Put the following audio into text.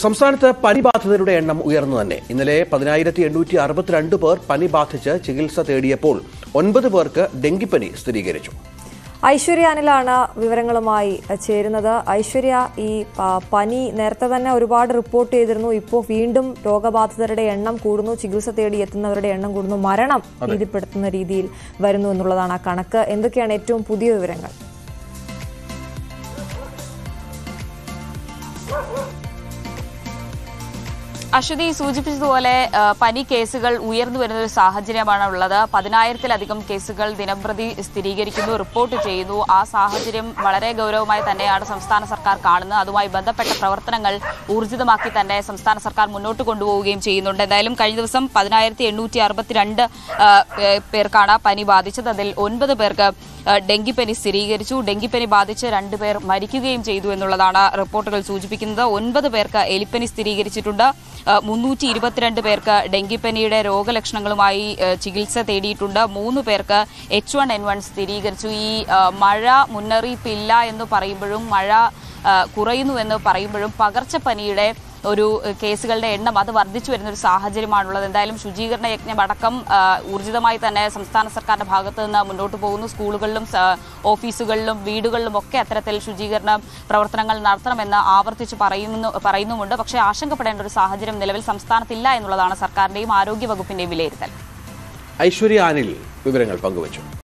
സംസ്ഥാനത്ത് പനി ബാധിതരുടെ എണ്ണം ഉയർന്നു തന്നെ ഇന്നലെ പതിനായിരത്തി എണ്ണൂറ്റി അറുപത്തിരണ്ട് പേർ പനി ബാധിച്ച് ചികിത്സ തേടിയപ്പോൾ ഒൻപത് പേർക്ക് ഡെങ്കിപ്പനി സ്ഥിരീകരിച്ചു ഐശ്വര്യ അനിലാണ് വിവരങ്ങളുമായി ചേരുന്നത് ഐശ്വര്യ ഈ പ- പനി നേരത്തെ തന്നെ ഒരുപാട് റിപ്പോർട്ട് ചെയ്തിരുന്നു ഇപ്പോൾ വീണ്ടും രോഗബാധിതരുടെ എണ്ണം കൂടുന്നു ചികിത്സ തേടി എത്തുന്നവരുടെ എണ്ണം കൂടുന്നു മരണം ഭീതിപ്പെടുത്തുന്ന രീതിയിൽ വരുന്നു എന്നുള്ളതാണ് ആ കണക്ക് എന്തൊക്കെയാണ് ഏറ്റവും പുതിയ വിവരങ്ങൾ അശ്വതി സൂചിപ്പിച്ചതുപോലെ ആ, പനി കേസുകൾ ഉയർന്നു വരുന്ന ഒരു സാഹചര്യമാണ് ഉള്ളത് പതിനായിരത്തിലധികം കേസുകൾ ദിനംപ്രതി സ്ഥിരീകരിക്കുന്നു റിപ്പോർട്ട് ചെയ്യുന്നു ആ സാഹചര്യം വളരെ ഗൗരവമായി തന്നെയാണ് സംസ്ഥാന സർക്കാർ കാണുന്നത് അതുമായി ബന്ധപ്പെട്ട പ്രവർത്തനങ്ങൾ ഊർജിതമാക്കി തന്നെ സംസ്ഥാന സർക്കാർ മുന്നോട്ട് കൊണ്ടുപോവുകയും ചെയ്യുന്നുണ്ട് എന്തായാലും കഴിഞ്ഞ ദിവസം പതിനായിരത്തി എണ്ണൂറ്റി അറുപത്തിരണ്ട് പേർക്കാണ് പനി ബാധിച്ചത് അതിൽ ഒൻപത് പേർക്ക് ആ, ഡെങ്കിപ്പനി സ്ഥിരീകരിച്ചു ഡെങ്കിപ്പനി ബാധിച്ച് രണ്ടുപേർ മരിക്കുകയും ചെയ്തു എന്നുള്ളതാണ് റിപ്പോർട്ടുകൾ സൂചിപ്പിക്കുന്നത് ഒൻപത് പേർക്ക് എലിപ്പനി സ്ഥിരീകരിച്ചിട്ടുണ്ട് മുന്നൂറ്റി ഇരുപത്തിരണ്ട് പേർക്ക് ഡെങ്കിപ്പനിയുടെ രോഗലക്ഷണങ്ങളുമായി ആ, ചികിത്സ തേടിയിട്ടുണ്ട് മൂന്ന് പേർക്ക് എച്ച് വൺ എൻ വൺ സ്ഥിരീകരിച്ചു ഈ ആ, മഴ മുന്നറിയിപ്പില്ല എന്ന് പറയുമ്പോഴും മഴ ആ, കുറയുന്നു എന്ന് പറയുമ്പോഴും പകർച്ചപ്പനിയുടെ ഒരു ഏഹ്, കേസുകളുടെ എണ്ണം അത് വർദ്ധിച്ചു വരുന്ന ഒരു സാഹചര്യമാണുള്ളത് എന്തായാലും ശുചീകരണ യജ്ഞം അടക്കം ആ, ഊർജിതമായി തന്നെ സംസ്ഥാന സർക്കാരിന്റെ ഭാഗത്ത് നിന്ന് മുന്നോട്ട് പോകുന്നു സ്കൂളുകളിലും സ- ഓഫീസുകളിലും വീടുകളിലും ഒക്കെ അത്തരത്തിൽ ശുചീകരണ പ്രവർത്തനങ്ങൾ നടത്തണമെന്ന് ആവർത്തിച്ച് പറയുന്നു പറയുന്നുമുണ്ട് പക്ഷേ ആശങ്കപ്പെടേണ്ട ഒരു സാഹചര്യം നിലവിൽ സംസ്ഥാനത്തില്ല എന്നുള്ളതാണ് സർക്കാരിന്റെയും ആരോഗ്യ വകുപ്പിന്റെയും വിലയിരുത്തൽ ഐശ്വര്യ അനിൽ വിവരങ്ങൾ പങ്കുവച്ചു